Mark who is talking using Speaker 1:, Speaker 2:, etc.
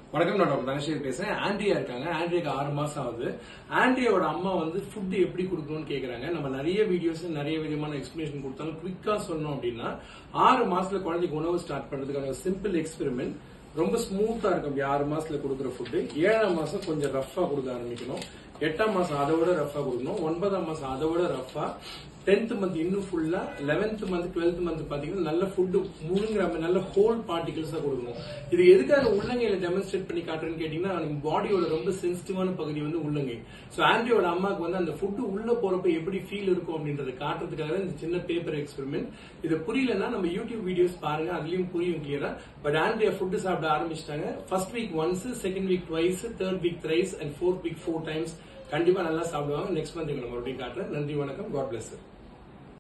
Speaker 1: வணக்கம் நான் டாக்டர் தனசேகர் பேசுறேன் ஆண்ட்ரியா இருக்காங்க ஆண்ட்ரியாக்கு ஆறு மாசம் ஆகுது ஆண்ட்ரியாவோட அம்மா வந்து ஃபுட் எப்படி கொடுக்கணும்னு கேக்குறாங்க நம்ம நிறைய வீடியோஸ் நிறைய விதமான எக்ஸ்பிளேஷன் கொடுத்தாலும் குவிக்கா சொன்னோம் அப்படின்னா ஆறு மாசத்துல குழந்தைக்கு உணவு ஸ்டார்ட் பண்றதுக்கான சிம்பிள் எக்ஸ்பெரிமெண்ட் ரொம்ப ஸ்மூத்தா இருக்கும் அப்படி ஆறு மாசத்துல கொடுக்குற ஃபுட்டு ஏழாம் மாசம் கொஞ்சம் ரஃபா கொடுக்க ஆரம்பிக்கணும் எட்டாம் மாசம் அதை விட ரஃபா கொடுக்கணும் ஒன்பதாம் மாசம் அதை விட ரஃபா டென்த் மந்த் இன்னும் ஃபுல்லா லெவன்த் மந்த் டுவெல்த் மந்த் பாத்தீங்கன்னா நல்ல ஃபுட் முழுங்குற மாதிரி நல்ல ஹோல் பார்ட்டிகல்ஸ் தான் கொடுக்கணும் இது எதுக்காக உள்ளங்கையில டெமான்ஸ்ட்ரேட் பண்ணி காட்டுறேன்னு கேட்டீங்கன்னா நம்ம பாடியோட ரொம்ப சென்சிட்டிவான பகுதி வந்து உள்ளங்கை சோ ஆண்ட்ரியோட அம்மாக்கு வந்து அந்த ஃபுட் உள்ள போறப்ப எப்படி ஃபீல் இருக்கும் அப்படின்றத காட்டுறதுக்காக தான் இந்த சின்ன பேப்பர் எக்ஸ்பெரிமெண்ட் இது புரியலன்னா நம்ம யூடியூப் வீடியோஸ் பாருங்க அதுலயும் புரியும் கிளியரா பட் ஆண்ட்ரியா ஃபுட் சாப்பிட ஆரம்பிச்சிட்டாங்க first week once second week twice third week thrice and fourth week four times கண்டிப்பா நல்லா சாப்பிடுவாங்க நெக்ஸ்ட் மந்த் நம்ம மறுபடியும் காட்டுறேன் நன்றி வணக்கம் காட் பிளஸ்